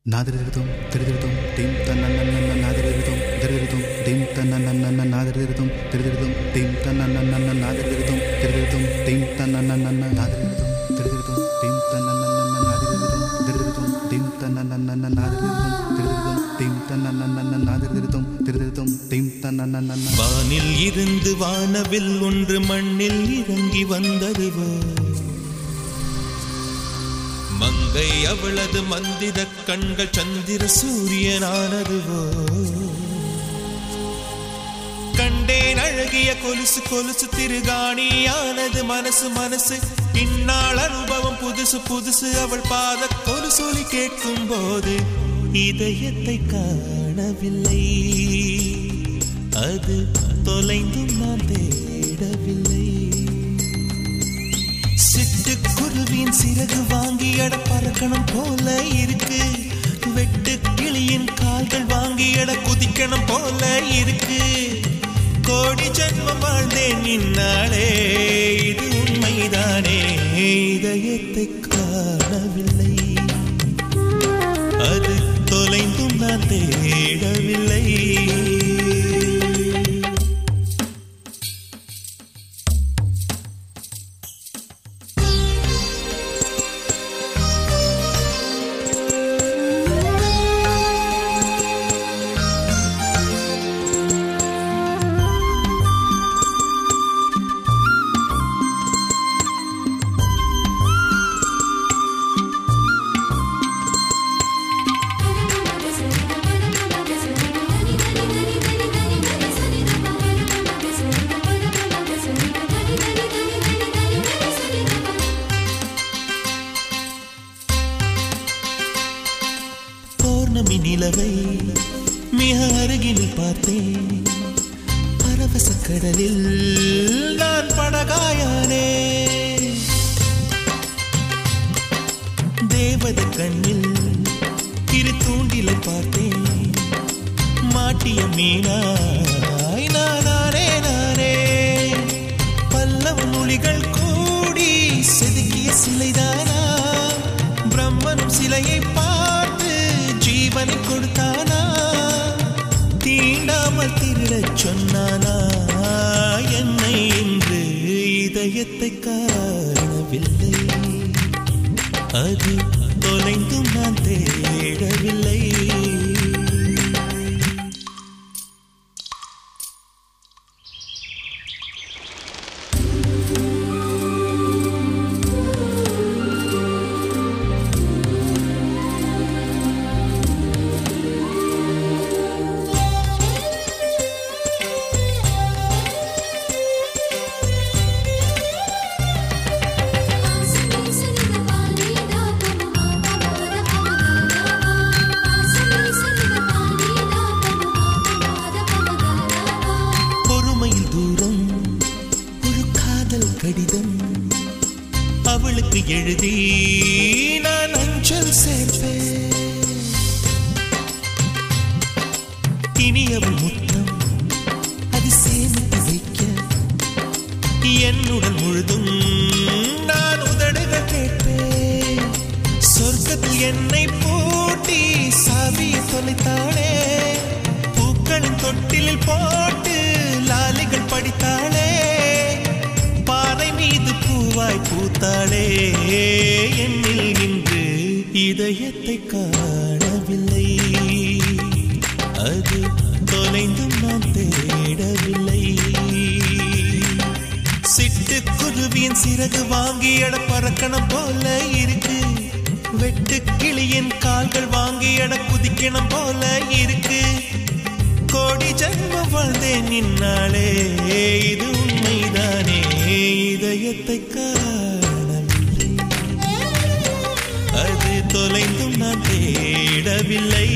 நாதிருதும் திருதிருதும் தீம் தன்னன்னன்ன நாதிருதும் திருதிருதும் தீம் தன்னன்னன்ன நாதிருதும் திருதிருதும் தீம் தன்னன்னன்ன நாதிருதும் திருதிருதும் தீம் தன்னன்னன்ன நாதிருதும் திருதிருதும் தீம் தன்னன்னன்ன நாதிருதும் திருதிருதும் தீம் தன்னன்னன்ன நாதிருதும் திருதிருதும் தீம் தன்னன்னன்ன நாதிருதும் திருதிருதும் தீம் தன்னன்னன்ன வானில் இருந்து வானவில் ஒன்று மண்ணில் இறங்கி வந்ததுவோ மங்கை அவளது மந்திர கண்கள் சந்திர சூரியனானதுவோ கண்டேன் அழகிய கொலுசு கொலுசு திருகாணியானது மனசு மனசு இந்நாள் அனுபவம் புதுசு புதுசு அவள் பாத கொலுசொலி கேட்கும் போது இதயத்தை காணவில்லை அது தொலைந்தும் நான் தேடவில்லை சிட்டுக்குருவின் சிறகு வாங்கி எட பறக்கணும் போல இருக்கு வெட்டு கிளியின் கால்கள் வாங்கி எட குதிக்கணும் போல இருக்கு கோடி ஜென்மம் வாழ்ந்தேன் நின்னாலே இது உண்மைதானே இதயத்தை காணவில்லை அது தொலைந்தும் நான் தேடவில்லை பௌர்ணமி நிலவை மிக அருகில் பார்த்தேன் பரவச கடலில் நான் படகாயானே தேவத கண்ணில் இரு தூண்டிலை பார்த்தேன் மாட்டிய மீனாய் நானே நானே பல்லவ மொழிகள் கூடி செதுக்கிய சிலைதானா பிரம்மனும் சிலையை பார்த்து ஜீவனை கொடுத்தானா தீண்டாமல் திருடச் சொன்னானா என்னை என்று இதயத்தை காணவில்லை அது தொலைந்தும் நான் தேடவில்லை பொறுமையில் தூரம் ஒரு காதல் கடிதம் அவளுக்கு எழுதி நான் அஞ்சல் சேர்ப்பேன் இனி அவள் முத்தம் அது சேமித்து வைக்க என்னுடன் முழுதும் நான் உதடுகள் கேட்பேன் சொர்க்கத்தில் என்னை பூட்டி சாவியை தொலைத்தாளே பூக்களின் தொட்டிலில் போட்டு லாலிகள் படித்தாளே பாறை மீது பூவாய் பூத்தாளே என்னில் இன்று இதயத்தை காணவில்லை அது தொலைந்தும் நான் தேடவில்லை சிட்டுக்குருவியின் சிறகு வாங்கி எட பறக்கணும் போல இருக்கு வெட்டு கிளியின் கால்கள் வாங்கி எட குதிக்கணும் போல இருக்கு கோடி ஜன்மம் வாழ்ந்தேன் நின்னாலே இது உண்மைதானே இதயத்தை காணவில்லை அது தொலைந்தும் நான் தேடவில்லை